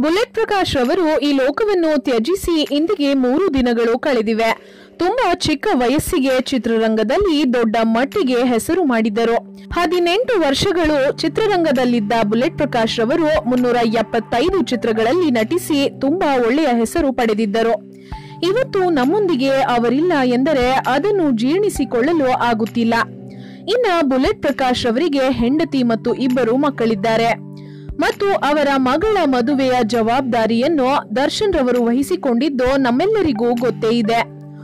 bullet Prakash ರವರು ಈ ಲೋಕವನ್ನು ತ್ಯಜಿಸಿ ಇಂದಿಗೆ ಮೂರು ದಿನಗಳು ಕಳೆದಿವೆ ತುಂಬಾ ಚಿಕ್ಕ ವಯಸ್ಸಿಗೆ ಚಿತ್ರರಂಗದಲ್ಲಿ ದೊಡ್ಡ ಮಟ್ಟಿಗೆ ಹೆಸರು ಮಾಡಿದ್ದರು ಹದಿನೆಂಟು ವರ್ಷಗಳು ಚಿತ್ರರಂಗದಲ್ಲಿದ್ದ ಬುಲೆಟ್ ಪ್ರಕಾಶ್ ರವರು ಮುನ್ನೂರ ಎಪ್ಪತ್ತೈದು ಚಿತ್ರಗಳಲ್ಲಿ ನಟಿಸಿ ತುಂಬಾ ಒಳ್ಳೆಯ ಹೆಸರು ಪಡೆದಿದ್ದರು ಇವತ್ತು ನಮ್ಮೊಂದಿಗೆ ಅವರಿಲ್ಲ ಎಂದರೆ ಅದನ್ನು ಜೀರ್ಣಿಸಿಕೊಳ್ಳಲು ಆಗುತ್ತಿಲ್ಲ ಇನ್ನ ಬುಲೆಟ್ ಪ್ರಕಾಶ್ ಅವರಿಗೆ ಹೆಂಡತಿ ಮತ್ತು ಇಬ್ಬರು ಮಕ್ಕಳಿದ್ದಾರೆ ಮತ್ತು ಅವರ ಮಗಳ ಮದುವೆಯ ಜವಾಬ್ದಾರಿಯನ್ನು ದರ್ಶನ್ ರವರು ವಹಿಸಿಕೊಂಡಿದ್ದು ನಮ್ಮೆಲ್ಲರಿಗೂ ಗೊತ್ತೇ ಇದೆ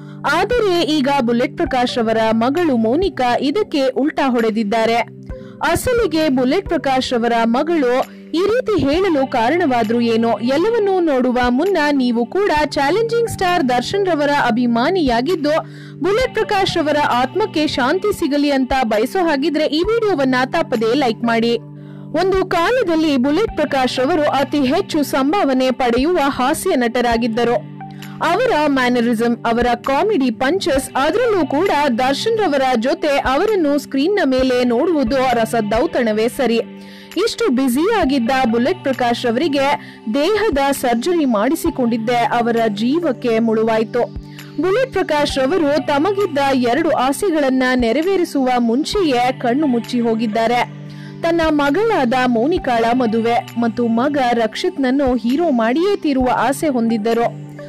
ಆದರೆ ಈಗ ಬುಲೆಟ್ ಪ್ರಕಾಶ್ ಅವರ ಮಗಳು ಮೋನಿಕಾ ಇದಕ್ಕೆ ಉಲ್ಟಾ ಹೊಡೆದಿದ್ದಾರೆ ಅಸಲಿಗೆ ಬುಲೆಟ್ ಪ್ರಕಾಶ್ ಅವರ ಮಗಳು ಈ ರೀತಿ ಹೇಳಲು ಕಾರಣವಾದ್ರೂ ಏನೋ ಎಲ್ಲವನ್ನೂ ನೋಡುವ ಮುನ್ನ ನೀವು ಕೂಡ ಚಾಲೆಂಜಿಂಗ್ ಸ್ಟಾರ್ ದರ್ಶನ್ ರವರ ಅಭಿಮಾನಿಯಾಗಿದ್ದು ಬುಲೆಟ್ ಪ್ರಕಾಶ್ ಅವರ ಆತ್ಮಕ್ಕೆ ಶಾಂತಿ ಸಿಗಲಿ ಅಂತ ಬಯಸೋ ಹಾಗಿದ್ರೆ ಈ ವಿಡಿಯೋವನ್ನ ತಪ್ಪದೇ ಲೈಕ್ ಮಾಡಿ ಒಂದು ಕಾಲದಲ್ಲಿ ಬುಲೆಟ್ ಪ್ರಕಾಶ್ ಅವರು ಅತಿ ಹೆಚ್ಚು ಸಂಭಾವನೆ ಪಡೆಯುವ ಹಾಸ್ಯ ನಟರಾಗಿದ್ದರು ಅವರ ಮ್ಯಾನರಿಸಂ ಅವರ ಕಾಮಿಡಿ ಪಂಚಸ್ ಅದರಲ್ಲೂ ಕೂಡ ದರ್ಶನ್ ರವರ ಜೊತೆ ಅವರನ್ನು ಸ್ಕ್ರೀನ್ ನ ಮೇಲೆ ನೋಡುವುದು ರಸದೌತಣವೇ ಸರಿ ಇಷ್ಟು ಬ್ಯುಸಿಯಾಗಿದ್ದ ಬುಲೆಟ್ ಪ್ರಕಾಶ್ ಅವರಿಗೆ ದೇಹದ ಸರ್ಜರಿ ಮಾಡಿಸಿಕೊಂಡಿದ್ದೆ ಅವರ ಜೀವಕ್ಕೆ ಮುಳುವಾಯಿತು ಬುಲೆಟ್ ಪ್ರಕಾಶ್ ಅವರು ತಮಗಿದ್ದ ಎರಡು ಆಸೆಗಳನ್ನ ನೆರವೇರಿಸುವ ಮುಂಚೆಯೇ ಕಣ್ಣು ಮುಚ್ಚಿ ಹೋಗಿದ್ದಾರೆ ತನ್ನ ಮಗಳಾದ ಮೋನಿಕಾಳ ಮದುವೆ ಮತ್ತು ಮಗ ರಕ್ಷಿತ್ನನ್ನು ಹೀರೋ ಮಾಡಿಯೇ ತೀರುವ ಆಸೆ ಹೊಂದಿದ್ದರು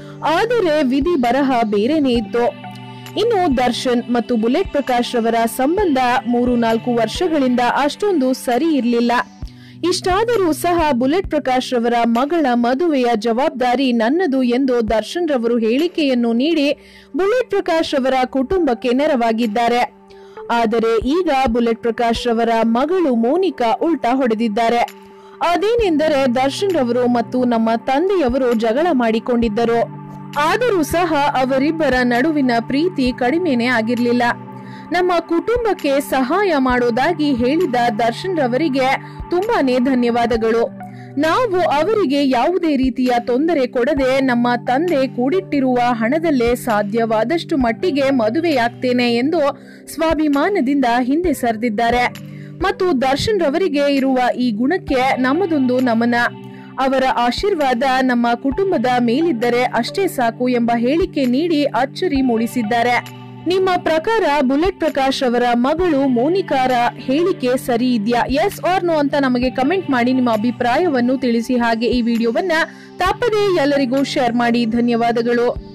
ಆದರೆ ವಿಧಿ ಬರಹ ಬೇರೆನೇ ಇತ್ತು ಇನ್ನು ದರ್ಶನ್ ಮತ್ತು ಬುಲೆಟ್ ಪ್ರಕಾಶ್ ರವರ ಸಂಬಂಧ ಮೂರು ನಾಲ್ಕು ವರ್ಷಗಳಿಂದ ಅಷ್ಟೊಂದು ಸರಿ ಇರಲಿಲ್ಲ ಇಷ್ಟಾದರೂ ಸಹ ಬುಲೆಟ್ ಪ್ರಕಾಶ್ ರವರ ಮಗಳ ಮದುವೆಯ ಜವಾಬ್ದಾರಿ ನನ್ನದು ಎಂದು ದರ್ಶನ್ ರವರು ಹೇಳಿಕೆಯನ್ನು ನೀಡಿ ಬುಲೆಟ್ ಪ್ರಕಾಶ್ ರವರ ಕುಟುಂಬಕ್ಕೆ ನೆರವಾಗಿದ್ದಾರೆ ಆದರೆ ಈಗ ಬುಲೆಟ್ ಪ್ರಕಾಶ್ ರವರ ಮಗಳು ಮೋನಿಕಾ ಉಲ್ಟಾ ಹೊಡೆದಿದ್ದಾರೆ ಅದೇನೆಂದರೆ ದರ್ಶನ್ ರವರು ಮತ್ತು ನಮ್ಮ ತಂದೆಯವರು ಜಗಳ ಮಾಡಿಕೊಂಡಿದ್ದರು ಆದರೂ ಸಹ ಅವರಿಬ್ಬರ ನಡುವಿನ ಪ್ರೀತಿ ಕಡಿಮೆನೇ ಆಗಿರ್ಲಿಲ್ಲ ನಮ್ಮ ಕುಟುಂಬಕ್ಕೆ ಸಹಾಯ ಮಾಡೋದಾಗಿ ಹೇಳಿದ ದರ್ಶನ್ ರವರಿಗೆ ತುಂಬಾನೇ ಧನ್ಯವಾದಗಳು ನಾವು ಅವರಿಗೆ ಯಾವುದೇ ರೀತಿಯ ತೊಂದರೆ ಕೊಡದೆ ನಮ್ಮ ತಂದೆ ಕೂಡಿಟ್ಟಿರುವ ಹಣದಲ್ಲೇ ಸಾಧ್ಯವಾದಷ್ಟು ಮಟ್ಟಿಗೆ ಮದುವೆಯಾಗ್ತೇನೆ ಎಂದು ಸ್ವಾಭಿಮಾನದಿಂದ ಹಿಂದೆ ಸರಿದಿದ್ದಾರೆ ಮತ್ತು ದರ್ಶನ್ ರವರಿಗೆ ಇರುವ ಈ ಗುಣಕ್ಕೆ ನಮ್ಮದೊಂದು ನಮನ ಅವರ ಆಶೀರ್ವಾದ ನಮ್ಮ ಕುಟುಂಬದ ಮೇಲಿದ್ದರೆ ಅಷ್ಟೇ ಸಾಕು ಎಂಬ ಹೇಳಿಕೆ ನೀಡಿ ಅಚ್ಚರಿ ಮೂಡಿಸಿದ್ದಾರೆ ನಿಮ್ಮ ಪ್ರಕಾರ ಬುಲೆಟ್ ಪ್ರಕಾಶ್ ಅವರ ಮಗಳು ಮೋನಿಕಾರ ಹೇಳಿಕೆ ಸರಿ ಇದೆಯಾ ಎಸ್ ಆರ್ ನೋ ಅಂತ ನಮಗೆ ಕಮೆಂಟ್ ಮಾಡಿ ನಿಮ್ಮ ಅಭಿಪ್ರಾಯವನ್ನು ತಿಳಿಸಿ ಹಾಗೆ ಈ ವಿಡಿಯೋವನ್ನ ತಪ್ಪದೇ ಎಲ್ಲರಿಗೂ ಶೇರ್ ಮಾಡಿ ಧನ್ಯವಾದಗಳು